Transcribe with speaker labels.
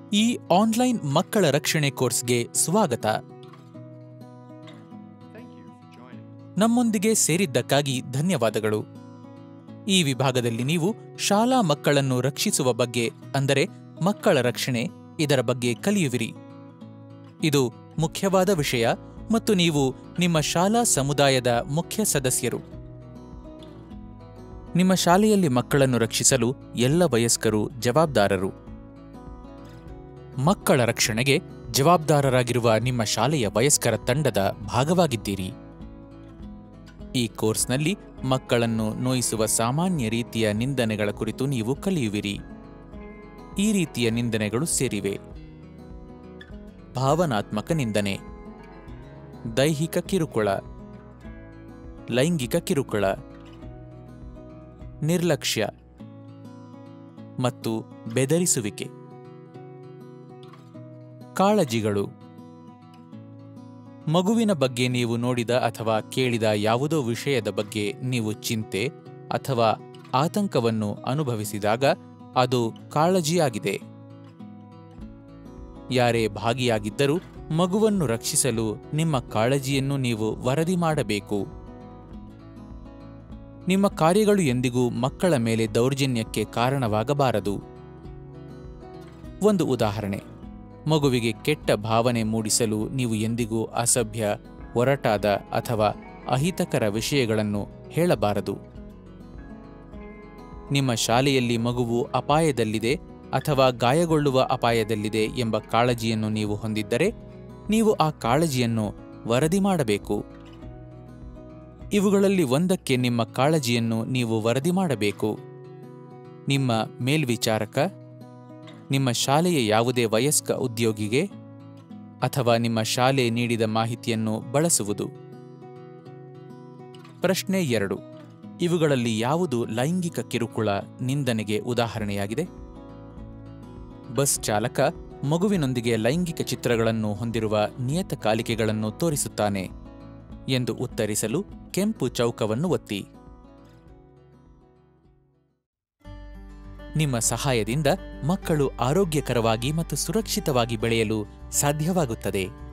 Speaker 1: ಈ ಆನ್ಲೈನ್ ಮಕ್ಕಳ ರಕ್ಷಣೆ ಕೋರ್ಸ್ಗೆ ಸ್ವಾಗತ
Speaker 2: Thank you for joining.
Speaker 1: ನಮ್ಮೊಂದಿಗೆ ಸೇರಿದ್ದಕ್ಕಾಗಿ ಧನ್ಯವಾದಗಳು ಈ ವಿಭಾಗದಲ್ಲಿ ನೀವು ಶಾಲಾ ಮಕ್ಕಳನ್ನು ರಕ್ಷಿಸುವ ಬಗ್ಗೆ ಅಂದರೆ ಮಕ್ಕಳ ರಕ್ಷಣೆ ಇದರ ಬಗ್ಗೆ ಕಲಿಯುವಿರಿ ಇದು ಮುಖ್ಯವಾದ ವಿಷಯ ಮತ್ತು ನೀವು ನಿಮ್ಮ ಶಾಲಾ ಸಮುದಾಯದ ಮುಖ್ಯ ಸದಸ್ಯರು ನಿಮ್ಮ ಶಾಲೆಯಲ್ಲಿ ಮಕ್ಕಳನ್ನು ರಕ್ಷಿಸಲು ಎಲ್ಲ ವಯಸ್ಕರು ಜವಾಬ್ದಾರರು ಮಕ್ಕಳ ರಕ್ಷಣೆಗೆ ಜವಾಬ್ದಾರರಾಗಿರುವ ನಿಮ್ಮ ಶಾಲೆಯ ವಯಸ್ಕರ ತಂಡದ ಭಾಗವಾಗಿದ್ದೀರಿ ಈ ಕೋರ್ಸ್ನಲ್ಲಿ ಮಕ್ಕಳನ್ನು ನೋಯಿಸುವ ಸಾಮಾನ್ಯ ರೀತಿಯ ನಿಂದನೆಗಳ ಕುರಿತು ನೀವು ಕಲಿಯುವಿರಿ ಈ ರೀತಿಯ ನಿಂದನೆಗಳು ಸೇರಿವೆ ಭಾವನಾತ್ಮಕ ನಿಂದನೆ ದೈಹಿಕ ಕಿರುಕುಳ ಲೈಂಗಿಕ ಕಿರುಕುಳ ನಿರ್ಲಕ್ಷ್ಯ ಮತ್ತು ಬೆದರಿಸುವಿಕೆ ಕಾಳಜಿಗಳು ಮಗುವಿನ ಬಗ್ಗೆ ನೀವು ನೋಡಿದ ಅಥವಾ ಕೇಳಿದ ಯಾವುದೋ ವಿಷಯದ ಬಗ್ಗೆ ನೀವು ಚಿಂತೆ ಅಥವಾ ಆತಂಕವನ್ನು ಅನುಭವಿಸಿದಾಗ ಅದು ಕಾಳಜಿಯಾಗಿದೆ ಯಾರೇ ಭಾಗಿಯಾಗಿದ್ದರೂ ಮಗುವನ್ನು ರಕ್ಷಿಸಲು ನಿಮ್ಮ ಕಾಳಜಿಯನ್ನು ನೀವು ವರದಿ ಮಾಡಬೇಕು ನಿಮ್ಮ ಕಾರ್ಯಗಳು ಎಂದಿಗೂ ಮಕ್ಕಳ ಮೇಲೆ ದೌರ್ಜನ್ಯಕ್ಕೆ ಕಾರಣವಾಗಬಾರದು ಒಂದು ಉದಾಹರಣೆ ಮಗುವಿಗೆ ಕೆಟ್ಟ ಭಾವನೆ ಮೂಡಿಸಲು ನೀವು ಎಂದಿಗೂ ಅಸಭ್ಯ ಒರಟಾದ ಅಥವಾ ಅಹಿತಕರ ವಿಷಯಗಳನ್ನು ಹೇಳಬಾರದು ನಿಮ್ಮ ಶಾಲೆಯಲ್ಲಿ ಮಗುವು ಅಪಾಯದಲ್ಲಿದೆ ಅಥವಾ ಗಾಯಗೊಳ್ಳುವ ಅಪಾಯದಲ್ಲಿದೆ ಎಂಬ ಕಾಳಜಿಯನ್ನು ನೀವು ಹೊಂದಿದ್ದರೆ ನೀವು ಆ ಕಾಳಜಿಯನ್ನು ವರದಿ ಮಾಡಬೇಕು ಇವುಗಳಲ್ಲಿ ಒಂದಕ್ಕೆ ನಿಮ್ಮ ಕಾಳಜಿಯನ್ನು ನೀವು ವರದಿ ಮಾಡಬೇಕು ನಿಮ್ಮ ಮೇಲ್ವಿಚಾರಕ ನಿಮ್ಮ ಶಾಲೆಯ ಯಾವುದೇ ವಯಸ್ಕ ಉದ್ಯೋಗಿಗೆ ಅಥವಾ ನಿಮ್ಮ ಶಾಲೆ ನೀಡಿದ ಮಾಹಿತಿಯನ್ನು ಬಳಸುವುದು ಪ್ರಶ್ನೆ ಎರಡು ಇವುಗಳಲ್ಲಿ ಯಾವುದು ಲೈಂಗಿಕ ಕಿರುಕುಳ ನಿಂದನೆಗೆ ಉದಾಹರಣೆಯಾಗಿದೆ ಬಸ್ ಚಾಲಕ ಮಗುವಿನೊಂದಿಗೆ ಲೈಂಗಿಕ ಚಿತ್ರಗಳನ್ನು ಹೊಂದಿರುವ ನಿಯತಕಾಲಿಕೆಗಳನ್ನು ತೋರಿಸುತ್ತಾನೆ ಎಂದು ಉತ್ತರಿಸಲು ಕೆಂಪು ಚೌಕವನ್ನು ಒತ್ತಿ ನಿಮ್ಮ ಸಹಾಯದಿಂದ ಮಕ್ಕಳು ಆರೋಗ್ಯಕರವಾಗಿ ಮತ್ತು ಸುರಕ್ಷಿತವಾಗಿ ಬೆಳೆಯಲು ಸಾಧ್ಯವಾಗುತ್ತದೆ